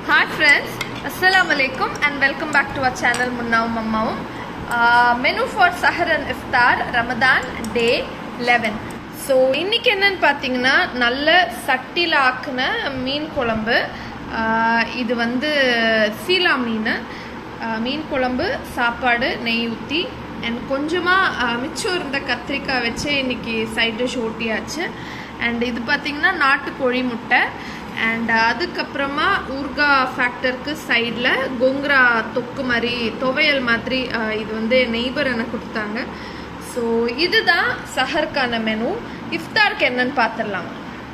hi friends அஸ்ஸலாம் வலைக்கும் and welcome back to our channel முன்னாவும் அம்மாவும் மெனு ஃபார் சஹர் அண்ட் இஃப்தார் ரமதான் டே லெவன் ஸோ இன்னைக்கு என்னன்னு பார்த்தீங்கன்னா நல்ல சட்டியில் ஆக்குன மீன் குழம்பு ஆஹ் இது வந்து சீலா மீன் ஆஹ் மீன் குழம்பு சாப்பாடு நெய் ஊற்றி அண்ட் கொஞ்சமாக மிச்சம் இருந்த கத்திரிக்காய் வச்சு இன்னைக்கு சைட் டிஷ் ஓட்டியாச்சு அண்ட் இது பார்த்தீங்கன்னா நாட்டுக்கோழி முட்டை அண்ட் அதுக்கப்புறமா ஊர்கா ஃபேக்டருக்கு சைடில் கோங்ரா தொக்கு மாதிரி துவையல் மாதிரி ஆஹ் இது வந்து நெய்பர் எனக்கு கொடுத்தாங்க ஸோ இதுதான் சஹருக்கான மெனு இஃப்தாருக்கு என்னன்னு பார்த்துடலாம்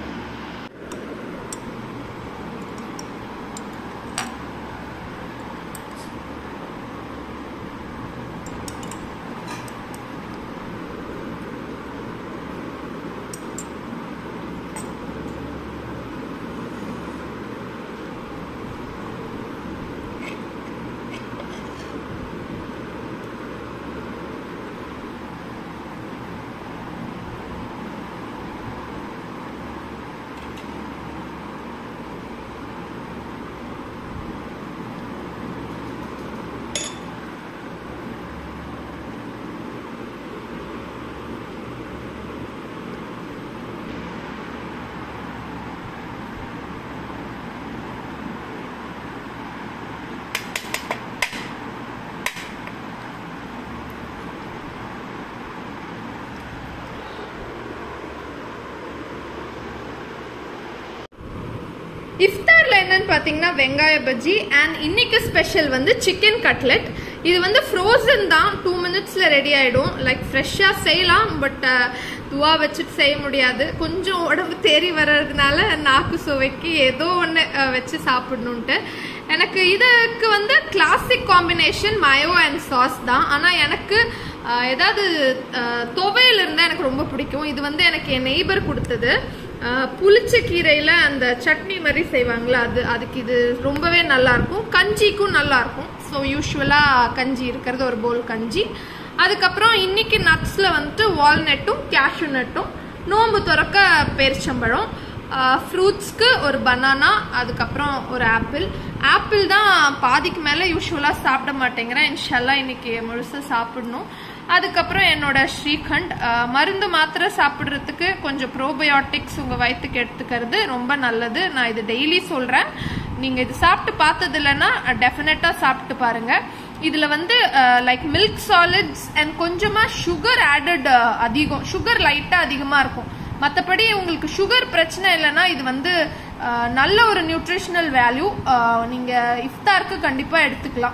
இஃப்தார்ல என்னன்னு பார்த்தீங்கன்னா வெங்காய பஜ்ஜி அண்ட் இன்னைக்கு ஸ்பெஷல் வந்து சிக்கன் கட்லெட் இது வந்து ஃப்ரோசன் தான் டூ மினிட்ஸ்ல ரெடி ஆயிடும் லைக் ஃப்ரெஷ்ஷாக செய்யலாம் பட் துவா வச்சுட்டு செய்ய முடியாது கொஞ்சம் உடம்பு தேறி வர்றதுனால நாக்கு சுவைக்கு ஏதோ ஒன்று வச்சு சாப்பிடணுன்ட்டு எனக்கு இதுக்கு வந்து classic combination mayo and sauce தான் ஆனால் எனக்கு அஹ், ஏதாவது அஹ், துவையல் இருந்தால் எனக்கு ரொம்ப பிடிக்கும் இது வந்து எனக்கு என் நெய்பர் கொடுத்தது அஹ், புளிச்ச கீரையில் அந்த சட்னி மாதிரி செய்வாங்களா அது அதுக்கு இது ரொம்பவே நல்லா இருக்கும் கஞ்சிக்கும் நல்லா இருக்கும் ஸோ யூஸ்வலாக கஞ்சி இருக்கிறது ஒரு போல் கஞ்சி அதுக்கப்புறம் இன்னைக்கு நட்ஸில் வந்துட்டு வால்நட்டும் கேஷ்யூ நட்டும் நோம்பு துறக்க பேரிச்சம்பழம் ஃப்ரூட்ஸ்க்கு ஒரு பனானா அதுக்கப்புறம் ஒரு ஆப்பிள் ஆப்பிள் தான் பாதிக்கு மேலே யூஸ்வலாக சாப்பிட மாட்டேங்கிறேன் இன்ஷல்லா இன்னைக்கு முழுசாக சாப்பிடணும் அதுக்கப்புறம் என்னோட ஸ்ரீகண்ட் அஹ், மருந்து மாத்திரை சாப்பிட்றதுக்கு கொஞ்சம் ப்ரோபயோட்டிக்ஸ் உங்கள் வயிற்றுக்கு எடுத்துக்கிறது ரொம்ப நல்லது நான் இது டெய்லி சொல்கிறேன் நீங்கள் இது சாப்பிட்டு பார்த்தது இல்லைன்னா டெஃபினட்டாக சாப்பிட்டு பாருங்க இதில் வந்து லைக் மில்க் சாலிட்ஸ் அண்ட் கொஞ்சமாக சுகர் ஆடட் அதிகம் சுகர் லைட்டாக அதிகமாக இருக்கும் மற்றபடி உங்களுக்கு சுகர் பிரச்சனை இல்லைன்னா இது வந்து அஹ், நல்ல ஒரு நியூட்ரிஷனல் வேல்யூ நீங்கள் இஃப்தாருக்கு கண்டிப்பாக எடுத்துக்கலாம்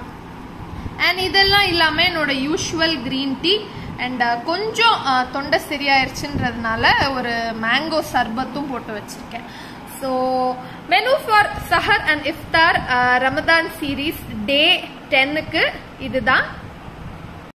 அண்ட் இதெல்லாம் இல்லாமல் என்னோட யூஷுவல் க்ரீன் டீ அண்ட் கொஞ்சம் அஹ், தொண்டை சரியாயிருச்சுன்றதுனால ஒரு மேங்கோ சர்பத்தும் போட்டு வச்சிருக்கேன் ஸோ மெனு ஃபார் சஹர் அண்ட் இஃப்தார் ரமதான் சீரீஸ் டே டென்னுக்கு இதுதான்